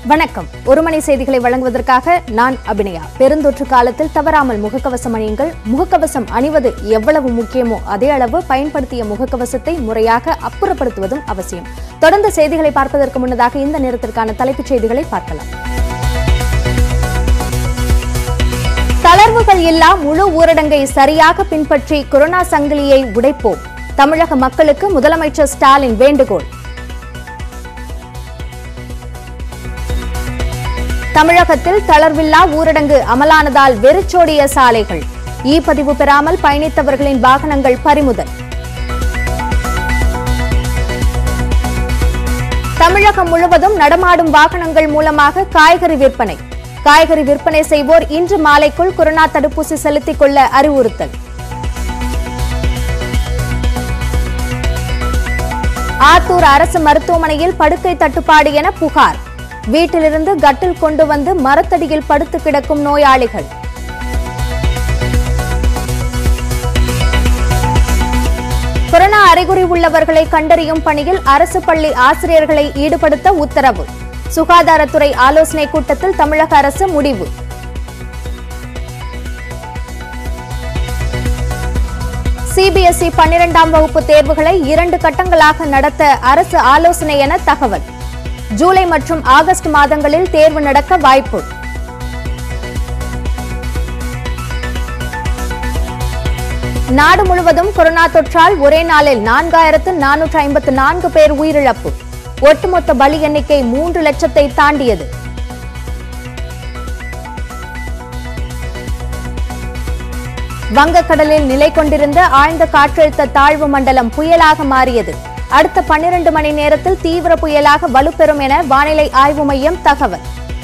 வணக்கம் ஒரு மணி செய்திகளை வழங்குவதற்காக நான் அபிநயா பெருந்தொற்று காலத்தில் தவறாமல் முகக்கவசம் அணியுங்கள் முகக்கவசம் அணிவது எவ்வளவு முக்கியமோ அதே அளவு பயன்படுத்திய முகக்கவசத்தை முறையாக அப்புறப்படுத்துவதும் அவசியம் தொடர்ந்து செய்திகளை பார்ப்பதற்கு முன்னதாக இந்த நேரத்திற்கான தலைப்புச் செய்திகளை பார்க்கலாம் தளர்வுகள் இல்லா முழு ஊரடங்கை சரியாக பின்பற்றி கொரோனா சங்கிலியை உடைப்போம் தமிழக மக்களுக்கு முதலமைச்சர் ஸ்டாலின் வேண்டுகோள் தமிழகத்தில் தளர்வில்லா ஊரடங்கு அமலானதால் வெறிச்சோடிய சாலைகள் இ பதிவு பெறாமல் பயணித்தவர்களின் வாகனங்கள் பறிமுதல் தமிழகம் முழுவதும் நடமாடும் வாகனங்கள் மூலமாக காய்கறி விற்பனை காய்கறி விற்பனை செய்வோர் இன்று மாலைக்குள் கொரோனா தடுப்பூசி செலுத்திக் கொள்ள அறிவுறுத்தல் ஆத்தூர் அரசு மருத்துவமனையில் படுக்கை தட்டுப்பாடு என புகார் வீட்டிலிருந்து கட்டில் கொண்டு வந்து மரத்தடியில் படுத்து கிடக்கும் நோயாளிகள் கொரோனா அறிகுறி உள்ளவர்களை கண்டறியும் பணியில் அரசு பள்ளி ஆசிரியர்களை ஈடுபடுத்த உத்தரவு சுகாதாரத்துறை ஆலோசனை கூட்டத்தில் தமிழக அரசு முடிவு சிபிஎஸ்இ பன்னிரெண்டாம் வகுப்பு தேர்வுகளை இரண்டு கட்டங்களாக நடத்த அரசு ஆலோசனை என தகவல் ஜூலை மற்றும் ஆகஸ்ட் மாதங்களில் தேர்வு நடக்க வாய்ப்பு நாடு முழுவதும் கொரோனா தொற்றால் ஒரே நாளில் நான்காயிரத்து நானூற்று ஐம்பத்து நான்கு பேர் உயிரிழப்பு ஒட்டுமொத்த பலி எண்ணிக்கை மூன்று லட்சத்தை தாண்டியது வங்கக்கடலில் நிலை கொண்டிருந்த ஆழ்ந்த காற்றழுத்த தாழ்வு மண்டலம் புயலாக மாறியது அடுத்த பன்னிரண்டு மணி நேரத்தில் தீவிர புயலாக வலுப்பெறும் என வானிலை ஆய்வு மையம் தகவல்